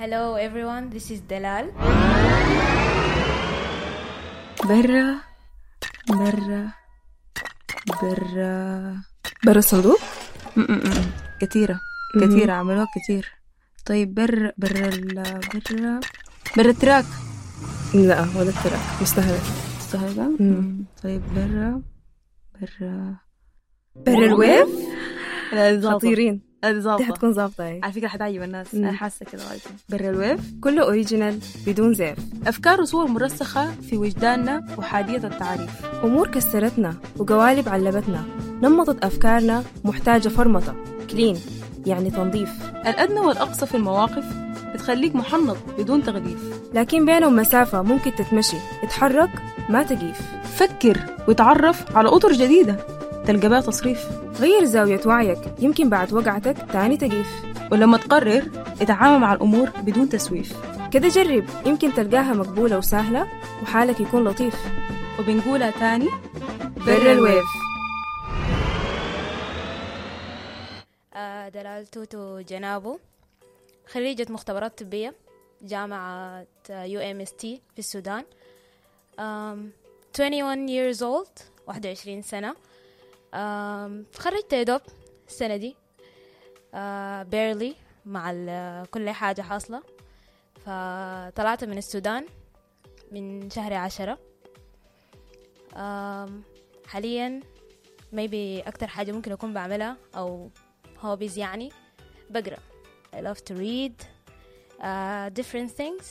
Hello everyone, this is Delal. برا برا برا برا الصندوق؟ م- م- م. كثيرة كثيرة عملوها كثير طيب برا برا ال- برا برا التراك لا ولا التراك مستهلك مستهلكة؟ مم. طيب برا برا برا الويف لا هذه ظابطة خطيرين هذه دي ظابطة حتكون ظابطة هي على فكرة حتعجب الناس مم. أنا حاسة كده وايد. برا الويف كله اوريجينال بدون زيف أفكار وصور مرسخة في وجداننا وحادية التعريف امور كسرتنا وقوالب علبتنا نمطت افكارنا محتاجة فرمطة كلين يعني تنظيف الأدنى والأقصى في المواقف بتخليك محنط بدون تغليف لكن بينهم مسافة ممكن تتمشي اتحرك ما تقيف فكر وتعرف على أطر جديدة تلقى بها تصريف غير زاوية وعيك يمكن بعد وقعتك تاني تقيف ولما تقرر اتعامل مع الأمور بدون تسويف كده جرب يمكن تلقاها مقبولة وسهلة وحالك يكون لطيف وبنقولها تاني برا الويف آه، دلال توتو جنابو خريجة مختبرات طبية جامعة يو ام اس تي في السودان um, 21 years old 21 سنة um, تخرجت يا دوب السنة دي uh, barely مع ال- كل حاجة حاصلة فطلعت من السودان من شهر عشرة um, حاليا maybe أكتر حاجة ممكن أكون بعملها أو hobbies يعني بقرأ I love to read uh, different things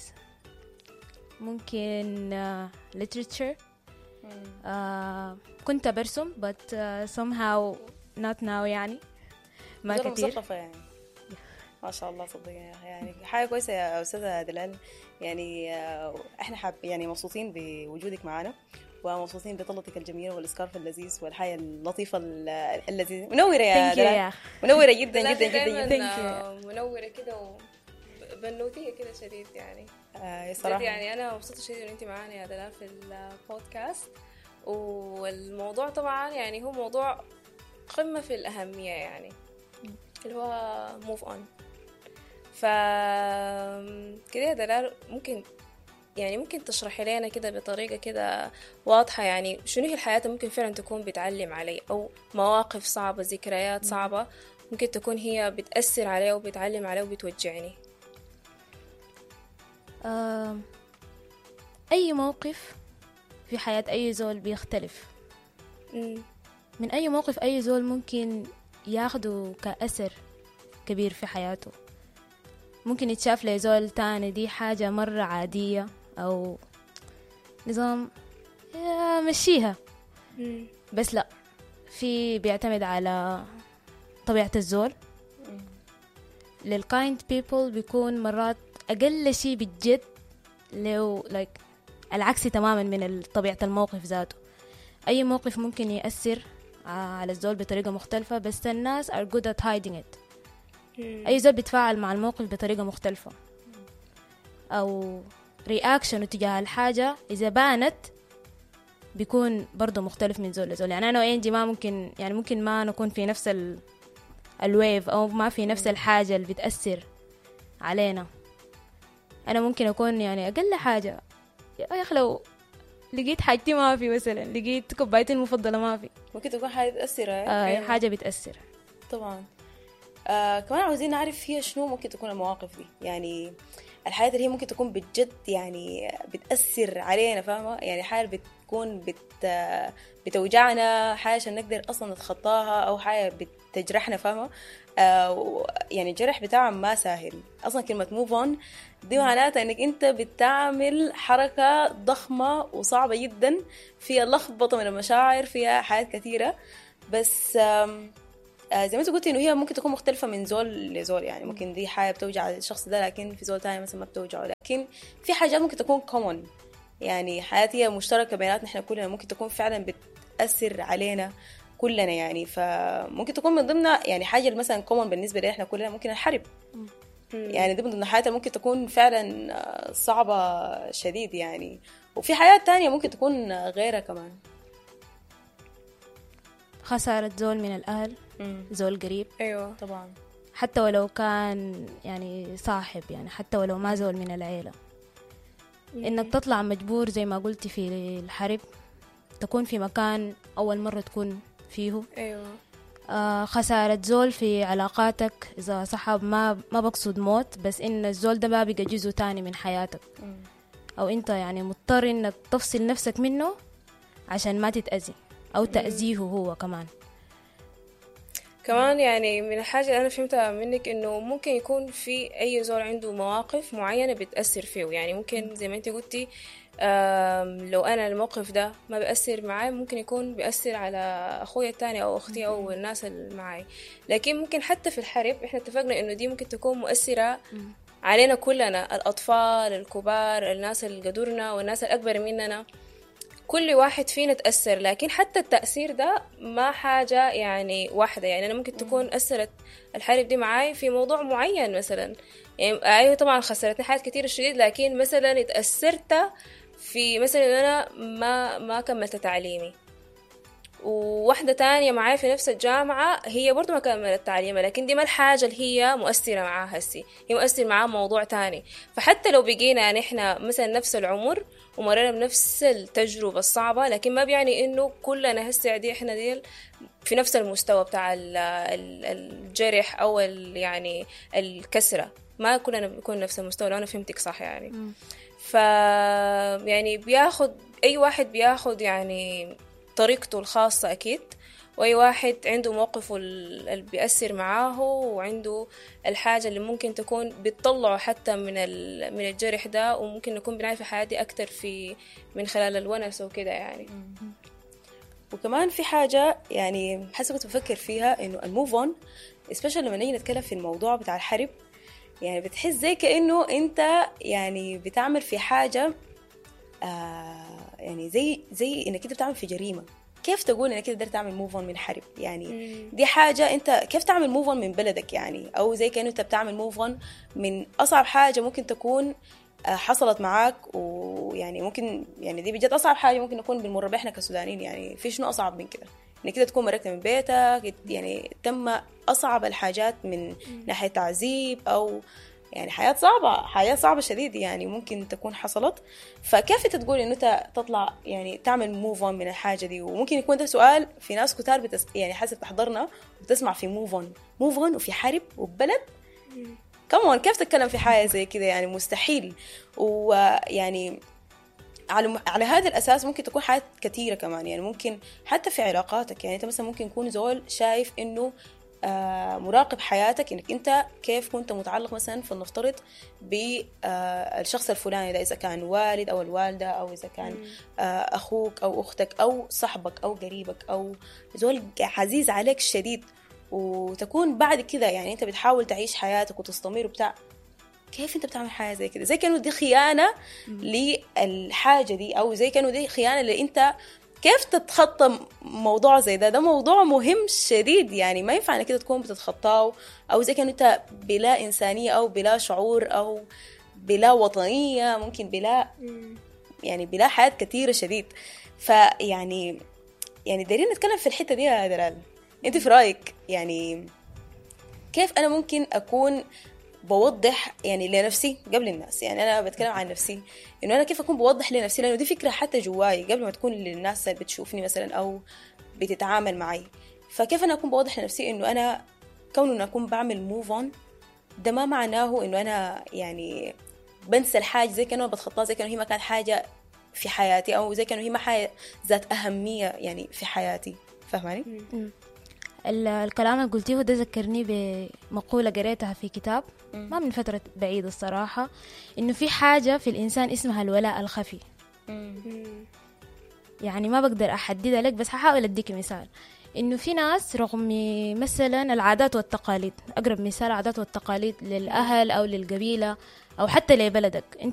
ممكن uh, literature uh, كنت برسم but uh, somehow not now يعني ما زرة كتير مثقفة يعني ما شاء الله صدقني يعني حاجة كويسة يا أستاذة دلال يعني آه، احنا حاب يعني مبسوطين بوجودك معنا ومبسوطين بطلتك الجميلة والسكارف اللذيذ والحياة اللطيفة ال- اللذيذة منورة يا thank you دلال يا منورة جدا لا، جدا دايماً، جدا جدا آه، منورة كده وبنوتية كده شديد يعني آه، بجد صراحة يعني أنا مبسوطة شديد إن أنت معانا يا دلال في البودكاست والموضوع طبعا يعني هو موضوع قمة في الأهمية يعني اللي هو موف اون ف كده يا دلال ممكن يعني ممكن تشرحي لنا كده بطريقة كده واضحة يعني شنو هي الحياة ممكن فعلا تكون بتعلم علي أو مواقف صعبة ذكريات صعبة ممكن تكون هي بتأثر علي وبتعلم علي وبتوجعني آم، أي موقف في حياة أي زول بيختلف مم. من أي موقف أي زول ممكن ياخده كأثر كبير في حياته ممكن يتشاف لزول تاني دي حاجة مرة عادية أو نظام يا مشيها مم. بس لا في بيعتمد على طبيعة الزول للكايند بيبل بيكون مرات أقل شي بجد لو like العكس تماما من طبيعة الموقف ذاته أي موقف ممكن يأثر على الزول بطريقة مختلفة بس الناس are good at hiding it مم. أي زول بيتفاعل مع الموقف بطريقة مختلفة أو رياكشن تجاه الحاجة إذا بانت بيكون برضه مختلف من زول لزول يعني أنا وإنجي ما ممكن يعني ممكن ما نكون في نفس ال الويف أو ما في نفس الحاجة اللي بتأثر علينا أنا ممكن أكون يعني أقل حاجة يا أخي لو لقيت حاجتي ما في مثلا لقيت كوبايتي المفضلة ما في ممكن تكون حاجة تأثر آه أيوة. حاجة بتأثر طبعا آه كمان عاوزين نعرف هي شنو ممكن تكون المواقف دي يعني الحياة اللي هي ممكن تكون بجد يعني بتأثر علينا فاهمة يعني حاجة بتكون بت بتوجعنا حاجة عشان نقدر أصلا نتخطاها أو حاجة بتجرحنا فاهمة آه و- يعني الجرح بتاعها ما سهل أصلا كلمة موف اون دي معناتها إنك أنت بتعمل حركة ضخمة وصعبة جدا فيها لخبطة من المشاعر فيها حاجات كثيرة بس آم، آه، زي ما انت قلتي انه هي ممكن تكون مختلفة من زول لزول يعني ممكن دي حاجة بتوجع الشخص ده لكن في زول تاني مثلا ما بتوجعه لكن في حاجات ممكن تكون common يعني حياة هي مشتركة بيناتنا احنا كلنا ممكن تكون فعلا بتأثر علينا كلنا يعني فممكن تكون من ضمنها يعني حاجة مثلا common بالنسبة لنا احنا كلنا ممكن الحرب يعني دي من ضمن الحاجات اللي ممكن تكون فعلا آه، صعبة شديد يعني وفي حياة تانية ممكن تكون غيرها كمان خسارة زول من الأهل زول قريب ايوه طبعا حتى ولو كان يعني صاحب يعني حتى ولو ما زول من العيلة إنك تطلع مجبور زي ما قلتي في الحرب تكون في مكان أول مرة تكون فيه ايوه آه خسارة زول في علاقاتك إذا صحاب ما ما بقصد موت بس إن الزول ده بقى بقى جزء تاني من حياتك أو أنت يعني مضطر إنك تفصل نفسك منه عشان ما تتأذي أو تأذيه هو كمان كمان يعني من الحاجة اللي أنا فهمتها منك إنه ممكن يكون في أي زول عنده مواقف معينة بتأثر فيه يعني ممكن زي ما أنت قلتي آم، لو أنا الموقف ده ما بأثر معاي ممكن يكون بيأثر على أخويا التاني أو أختي أو الناس اللي معاي لكن ممكن حتى في الحرب إحنا اتفقنا إنه دي ممكن تكون مؤثرة علينا كلنا الأطفال الكبار الناس اللي قدرنا والناس الأكبر مننا كل واحد فينا تأثر لكن حتى التأثير ده ما حاجة يعني واحدة يعني أنا ممكن تكون أثرت الحرب دي معاي في موضوع معين مثلا يعني أيوة طبعا خسرتني حاجات كتير شديد لكن مثلا اتأثرت في مثلا إن أنا ما ما كملت تعليمي وواحدة تانية معاي في نفس الجامعة هي برضو ما كملت تعليمها لكن دي ما الحاجة اللي هي مؤثرة معاها هسي هي مؤثر معاها موضوع تاني فحتى لو بقينا نحن مثلا نفس العمر ومرينا بنفس التجربة الصعبة لكن ما بيعني إنه كلنا هسه دي إحنا دي في نفس المستوى بتاع ال- ال- الجرح أو ال- يعني الكسرة ما كلنا بنكون نفس المستوى لو أنا فهمتك صح يعني ف يعني بياخد أي واحد بياخد يعني طريقته الخاصة أكيد وأي واحد عنده موقفه ال- اللي بيأثر معاه وعنده الحاجة اللي ممكن تكون بتطلعه حتى من ال- من الجرح ده وممكن نكون بنعرف حياتي أكتر في من خلال الونس وكده يعني وكمان في حاجة يعني حسب كنت بفكر فيها إنه الموف أون especially لما نيجي نتكلم في الموضوع بتاع الحرب يعني بتحس زي كأنه أنت يعني بتعمل في حاجة آه يعني زي زي إنك أنت بتعمل في جريمة كيف تقول انك انت قدرت تعمل موف اون من حرب يعني دي حاجه انت كيف تعمل موف اون من بلدك يعني او زي كانه انت بتعمل موف اون من اصعب حاجه ممكن تكون آه، حصلت معاك ويعني ممكن يعني دي بجد اصعب حاجه ممكن نكون بنمر بها احنا كسودانيين يعني في شنو اصعب من كده انك كده تكون مرقت من بيتك يعني تم اصعب الحاجات من ناحيه تعذيب او يعني حياة صعبة حياة صعبة شديد يعني ممكن تكون حصلت فكيف انت تقول انه انت تطلع يعني تعمل موف اون من الحاجة دي وممكن يكون ده سؤال في ناس كتار بتس يعني حسب تحضرنا وبتسمع في موف اون موف اون وفي حرب وبلد كمان كيف تتكلم في حاجة زي كده يعني مستحيل ويعني على على هذا الاساس ممكن تكون حاجات كثيره كمان يعني ممكن حتى في علاقاتك يعني انت مثلا ممكن يكون زول شايف انه آه مراقب حياتك انك انت كيف كنت متعلق مثلا فلنفترض بالشخص الفلاني ده اذا كان والد او الوالده او اذا كان آه اخوك او اختك او صاحبك او قريبك او زول عزيز عليك شديد وتكون بعد كده يعني انت بتحاول تعيش حياتك وتستمر وبتاع كيف انت بتعمل حاجه زي كده زي كانه دي خيانه للحاجه دي او زي كانه دي خيانه اللي انت كيف تتخطى موضوع زي ده ده موضوع مهم شديد يعني ما ينفع انك كده تكون بتتخطاه او زي كانه انت بلا انسانيه او بلا شعور او بلا وطنيه ممكن بلا يعني بلا حياه كثيره شديد فيعني يعني دايرين نتكلم في الحته دي يا دلال انت في رايك يعني كيف انا ممكن اكون بوضح يعني لنفسي قبل الناس يعني انا بتكلم عن نفسي انه انا كيف اكون بوضح لنفسي لانه دي فكره حتى جواي قبل ما تكون للناس اللي بتشوفني مثلا او بتتعامل معي فكيف انا اكون بوضح لنفسي انه انا كون انه اكون بعمل موف اون ده ما معناه انه انا يعني بنسى الحاجه زي كانه بتخطاها زي كانه هي ما كانت حاجه في حياتي او زي كانه هي ما حاجه ذات اهميه يعني في حياتي فاهماني؟ ال- الكلام اللي قلتيه ده ذكرني بمقولة قريتها في كتاب ما من فترة بعيدة الصراحة إنه في حاجة في الإنسان اسمها الولاء الخفي يعني ما بقدر أحددها لك بس هحاول أديك مثال إنه في ناس رغم مثلا العادات والتقاليد أقرب مثال العادات والتقاليد للأهل أو للقبيلة أو حتى لبلدك أنت